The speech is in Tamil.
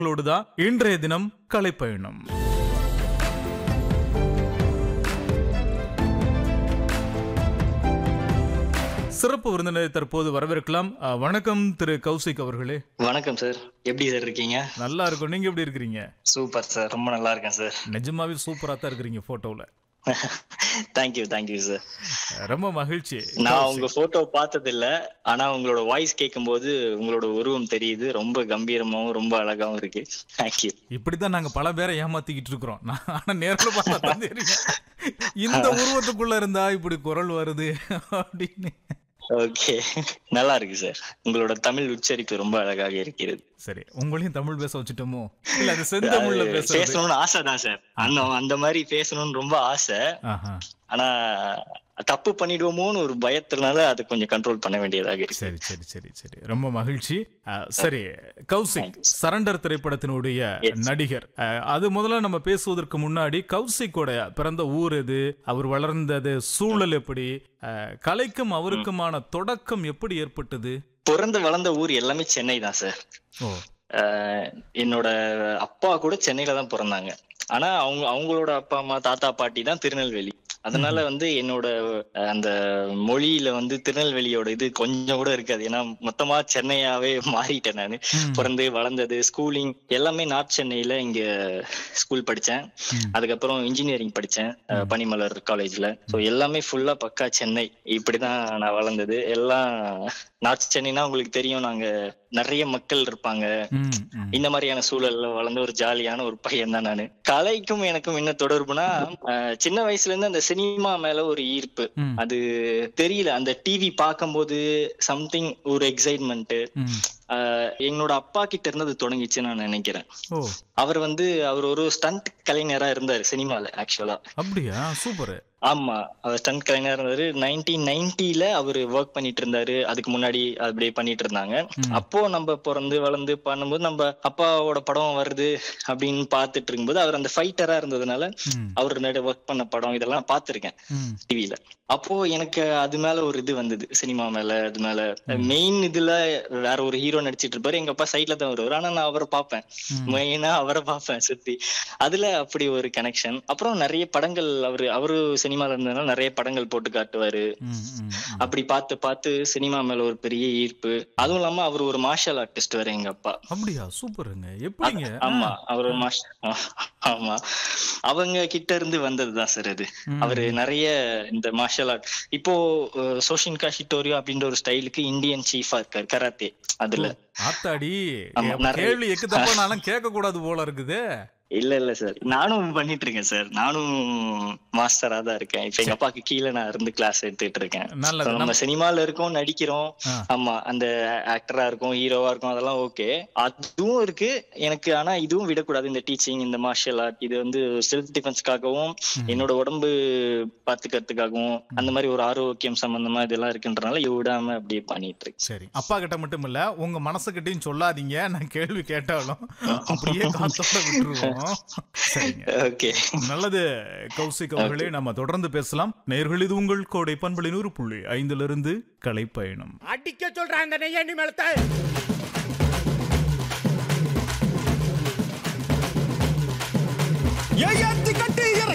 தான் இன்றைய தினம் கலைப்பயணம் சிறப்பு விருந்தினரை தற்போது வரவேற்கலாம் அஹ், வணக்கம் திரு கௌசிக் அவர்களே வணக்கம் சார் எப்படி சார் இருக்கீங்க நல்லா இருக்கும் நீங்க எப்படி இருக்கிறீங்க சூப்பர் சார் ரொம்ப நல்லா இருக்கேன் சார் நிஜமாவே சூப்பரா தான் இருக்கிறீங்க போட்டோல தேங்க்யூ தேங்க்யூ சார் ரொம்ப மகிழ்ச்சி நான் உங்க போட்டோ பார்த்தது இல்ல ஆனா உங்களோட வாய்ஸ் கேட்கும்போது உங்களோட உருவம் தெரியுது ரொம்ப கம்பீரமாவும் ரொம்ப அழகாவும் இருக்கு தேங்க்யூ இப்படித்தான் நாங்க பல பேரை ஏமாத்திக்கிட்டு இருக்கிறோம் நான் ஆனா நேர்ல பார்த்தா தான் தெரியும் இந்த உருவத்துக்குள்ள இருந்தா இப்படி குரல் வருது அப்படின்னு ஓகே நல்லா இருக்கு சார் உங்களோட தமிழ் உச்சரிப்பு ரொம்ப அழகாக இருக்கிறது சரி உங்களையும் தமிழ் பேச வச்சுட்டோமோ இல்ல அது செந்தமிழ்ல பேசுறது பேசணும்னு ஆசை தான் சார் அந்த அந்த மாதிரி பேசணும்னு ரொம்ப ஆசை ஆஹா ஆனா தப்பு பண்ணிடுவோமோன்னு ஒரு பயத்தினால அதை கொஞ்சம் கண்ட்ரோல் பண்ண வேண்டியதாக இருக்கு சரி சரி சரி சரி ரொம்ப மகிழ்ச்சி அஹ், சரி கௌசிக் சரண்டர் திரைப்படத்தினுடைய நடிகர் அஹ், அது முதல்ல நம்ம பேசுவதற்கு முன்னாடி கௌசிக்கோட பிறந்த ஊர் எது அவர் வளர்ந்தது சூழல் எப்படி அஹ், கலைக்கும் அவருக்குமான தொடக்கம் எப்படி ஏற்பட்டது பிறந்து வளர்ந்த ஊர் எல்லாமே சென்னை தான் சார் ஓ ஆஹ் என்னோட அப்பா கூட சென்னையில தான் பிறந்தாங்க ஆனா அவங்க அவங்களோட அப்பா அம்மா தாத்தா பாட்டி தான் திருநெல்வேலி அதனால வந்து என்னோட அஹ், அந்த மொழியில வந்து திருநெல்வேலியோட இது கொஞ்சம் கூட இருக்காது ஏன்னா மொத்தமா சென்னையாவே மாறிட்டேன் நானு ம். பிறந்து வளர்ந்தது ஸ்கூலிங் எல்லாமே நார்த் சென்னையில இங்க ஸ்கூல் படிச்சேன் ம். அதுக்கப்புறம் இன்ஜினியரிங் படிச்சேன் அஹ், பனிமலர் காலேஜ்ல ஸோ எல்லாமே ஃபுல்லா பக்கா சென்னை இப்படிதான் நான் வளர்ந்தது எல்லாம் நார்த் சென்னைனா உங்களுக்கு தெரியும் நாங்க நிறைய மக்கள் இருப்பாங்க ம், ம். இந்த மாதிரியான சூழல்ல வளர்ந்த ஒரு ஜாலியான ஒரு பையன் தான் நானு கலைக்கும் எனக்கும் என்ன தொடர்புனா அஹ், சின்ன வயசுல இருந்து அந்த சினிமா மேல ஒரு ஈர்ப்பு ம். அது தெரியல அந்த டிவி பார்க்கும்போது சம்திங் ஒரு எக்ஸைட்மெண்ட் ம். என்னோட அப்பா கிட்ட இருந்து அது தொடங்கிச்சு நான் நினைக்கிறேன் ஓ அவர் வந்து அவர் ஒரு ஸ்டண்ட் கலைஞரா இருந்தாரு சினிமால ஆக்சுவலா அப்படியா சூப்பர் ஆமா அவர் ஸ்டண்ட் கலைஞரா இருந்தாரு நைன்டீன் நைன்டில அவர் ஒர்க் பண்ணிட்டு இருந்தாரு அதுக்கு முன்னாடி அப்படியே பண்ணிட்டு இருந்தாங்க ம். அப்போ நம்ம பிறந்து வளர்ந்து பண்ணும்போது நம்ம அப்பாவோட படம் வருது அப்படின்னு பார்த்துட்டு இருக்கும்போது அவர் அந்த ஃபைட்டரா இருந்ததுனால ம். அவர் நடு ஒர்க் பண்ண படம் இதெல்லாம் பார்த்திருக்கேன் ம். டிவில அப்போ எனக்கு அது மேல ஒரு இது வந்தது சினிமா மேல அது மேல மெயின் இதுல வேற ஒரு ஹீரோ நடிச்சிட்டு இருப்பாரு எங்க அப்பா சைட்ல தான் வருவாரு ஆனா நான் அவரை பார்ப்பேன் ம். மெயினா அவரை பார்ப்பேன் சுத்தி அதுல அப்படி ஒரு கனெக்ஷன் அப்புறம் நிறைய படங்கள் அவரு அவரு சினிமால இருந்ததுனால நிறைய படங்கள் போட்டு காட்டுவாரு ம், ம், ம். அப்படி பார்த்து பார்த்து சினிமா மேல ஒரு பெரிய ஈர்ப்பு அதுவும் இல்லாம அவர் ஒரு மார்ஷல் ஆர்டிஸ்ட் வேற எங்க அப்பா அப்படியா சூப்பருங்க எப்படிங்க ஆமா அவர் ஒரு மாஷ் ஆமா அவங்க கிட்ட இருந்து வந்ததுதான் சார் அது ம். அவரு நிறைய இந்த மார்ஷல் ஆர்ட் இப்போ சோஷின் காஷிட்டோரியோ அப்படின்ற ஒரு ஸ்டைலுக்கு இந்தியன் சீஃபா இருக்காரு கராத்தே அதுல ஆத்தாடி ஆமா, என் நிறைய- கேள்வி எக்கு தப்பா நானும் கேட்க கூடாது போல இருக்குது இல்ல இல்ல சார் நானும் பண்ணிட்டு இருக்கேன் சார் நானும் மாஸ்டரா தான் இருக்கேன் இப்ப எங்க அப்பாக்கு கீழே நான் இருந்து கிளாஸ் எடுத்துட்டு இருக்கேன் நல்லது. So, நம்ம சினிமால இருக்கோம் நடிக்கிறோம் ஆ. ஆமா அந்த ஆக்டரா இருக்கும் ஹீரோவா இருக்கும் அதெல்லாம் ஓகே அதுவும் இருக்கு எனக்கு ஆனா இதுவும் விடக்கூடாது இந்த டீச்சிங் இந்த மார்ஷியல் ஆர்ட் இது வந்து செல்ஃப் டிஃபென்ஸ்க்காகவும் என்னோட உடம்பு பாத்துக்கிறதுக்காகவும் அந்த மாதிரி ஒரு ஆரோக்கியம் சம்பந்தமா இதெல்லாம் இருக்குன்றனால இது விடாம அப்படியே பண்ணிட்டு இருக்கேன் சரி அப்பா கிட்ட மட்டும் இல்ல உங்க மனசுகிட்டயும் சொல்லாதீங்க நான் கேள்வி கேட்டாலும் அப்படியே காத்தோட விட்டுருவோம் சரிங்க ஓகே நல்லது கௌசிக் அவர்களே நம்ம தொடர்ந்து பேசலாம் நேர்கள் இது உங்கள் கோடை பண்பலை நூறு புள்ளி ஐந்துல இருந்து கலைப்பயணம் அடிக்க சொல்றான் அந்த நெய்யண்ணி மேலத்தை ஏன் கட்டி